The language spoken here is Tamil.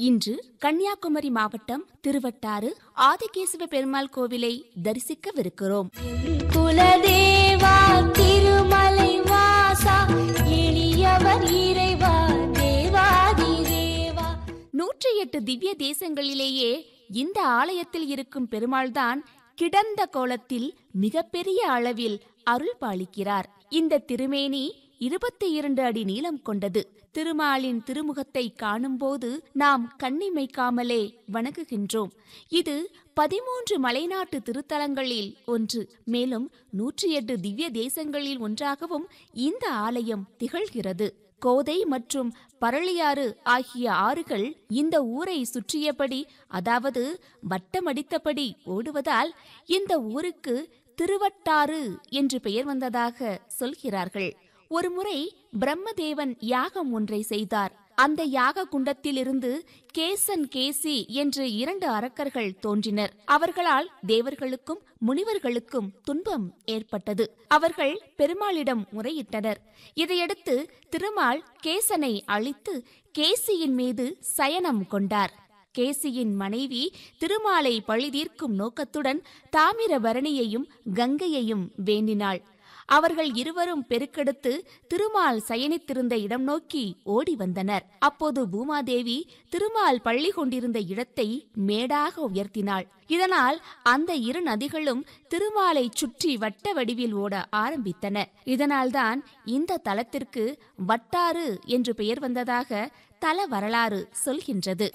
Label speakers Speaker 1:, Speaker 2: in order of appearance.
Speaker 1: இன்று கன்னியாகுமரி மாவட்டம் திருவட்டாறு ஆதிகேசவ பெருமாள் கோவிலை தரிசிக்கவிருக்கிறோம்
Speaker 2: குலதேவா திருமலை வாசா எளியவர் இறைவா தேவாதி தேவா
Speaker 1: நூற்றி எட்டு திவ்ய தேசங்களிலேயே இந்த ஆலயத்தில் இருக்கும் பெருமாள்தான் கிடந்த கோலத்தில் மிகப்பெரிய அளவில் அருள் பாலிக்கிறார் இந்த திருமேனி இருபத்தி இரண்டு அடி நீளம் கொண்டது திருமாலின் திருமுகத்தை காணும்போது நாம் கண்ணிமைக்காமலே வணங்குகின்றோம் இது பதிமூன்று மலைநாட்டு திருத்தலங்களில் ஒன்று மேலும் நூற்றி எட்டு திவ்ய தேசங்களில் ஒன்றாகவும் இந்த ஆலயம் திகழ்கிறது கோதை மற்றும் பரளியாறு ஆகிய ஆறுகள் இந்த ஊரை சுற்றியபடி அதாவது வட்டமடித்தபடி ஓடுவதால் இந்த ஊருக்கு திருவட்டாறு என்று பெயர் வந்ததாக சொல்கிறார்கள் ஒருமுறை பிரம்மதேவன் யாகம் ஒன்றை செய்தார் அந்த யாக குண்டத்திலிருந்து கேசன் கேசி என்று இரண்டு அரக்கர்கள் தோன்றினர் அவர்களால் தேவர்களுக்கும் முனிவர்களுக்கும் துன்பம் ஏற்பட்டது அவர்கள் பெருமாளிடம் முறையிட்டனர் இதையடுத்து திருமால் கேசனை அழித்து கேசியின் மீது சயனம் கொண்டார் கேசியின் மனைவி திருமாலை பழிதீர்க்கும் நோக்கத்துடன் தாமிரபரணியையும் கங்கையையும் வேண்டினாள் அவர்கள் இருவரும் பெருக்கெடுத்து திருமால் சயனித்திருந்த இடம் நோக்கி ஓடி வந்தனர் அப்போது பூமாதேவி திருமால் பள்ளி கொண்டிருந்த இடத்தை மேடாக உயர்த்தினாள் இதனால் அந்த இரு நதிகளும் திருமாலை சுற்றி வட்ட வடிவில் ஓட ஆரம்பித்தன இதனால்தான் இந்த தலத்திற்கு வட்டாறு என்று பெயர் வந்ததாக தல வரலாறு சொல்கின்றது